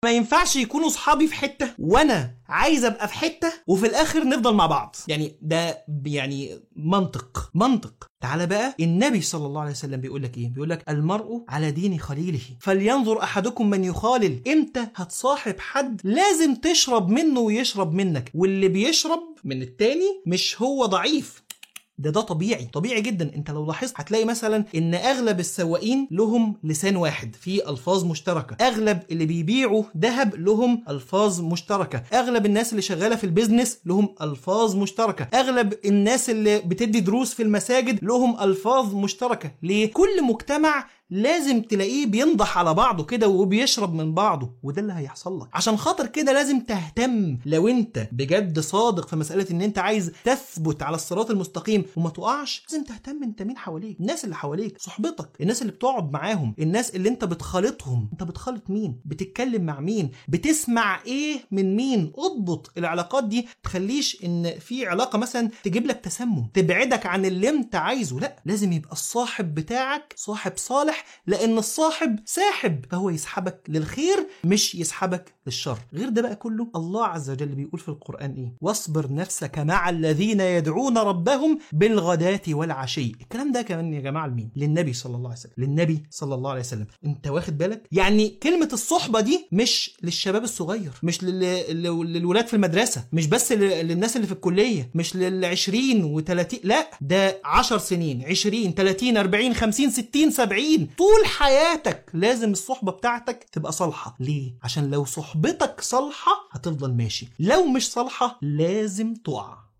ما ينفعش يكونوا صحابي في حته وانا عايز ابقى في حته وفي الاخر نفضل مع بعض يعني ده يعني منطق منطق تعالى بقى النبي صلى الله عليه وسلم بيقول لك ايه بيقول لك المرء على دين خليله فلينظر احدكم من يخالل امتى هتصاحب حد لازم تشرب منه ويشرب منك واللي بيشرب من التاني مش هو ضعيف ده ده طبيعي طبيعي جدا انت لو لاحظت هتلاقي مثلا ان اغلب السواقين لهم لسان واحد في الفاظ مشتركه اغلب اللي بيبيعوا ذهب لهم الفاظ مشتركه اغلب الناس اللي شغاله في البيزنس لهم الفاظ مشتركه اغلب الناس اللي بتدي دروس في المساجد لهم الفاظ مشتركه ليه كل مجتمع لازم تلاقيه بينضح على بعضه كده وبيشرب من بعضه وده اللي هيحصل لك عشان خاطر كده لازم تهتم لو انت بجد صادق في مساله ان انت عايز تثبت على الصراط المستقيم وما تقعش لازم تهتم انت مين حواليك الناس اللي حواليك صحبتك الناس اللي بتقعد معاهم الناس اللي انت بتخالطهم انت بتخالط مين بتتكلم مع مين بتسمع ايه من مين اضبط العلاقات دي تخليش ان في علاقه مثلا تجيب لك تسمم تبعدك عن اللي انت عايزه لا لازم يبقى الصاحب بتاعك صاحب صالح لان الصاحب ساحب فهو يسحبك للخير مش يسحبك للشر غير ده بقى كله الله عز وجل بيقول في القرآن ايه واصبر نفسك مع الذين يدعون ربهم بالغداة والعشي الكلام ده كمان يا جماعة لمين للنبي صلى الله عليه وسلم للنبي صلى الله عليه وسلم انت واخد بالك يعني كلمة الصحبة دي مش للشباب الصغير مش لل... لل- للولاد في المدرسة مش بس لل- للناس اللي في الكلية مش لل20 و30 لا ده 10 سنين 20 30 40 50 60 70 طول حياتك لازم الصحبة بتاعتك تبقى صالحة ليه عشان لو صحبتك صالحة هتفضل ماشي لو مش صالحة لازم تقع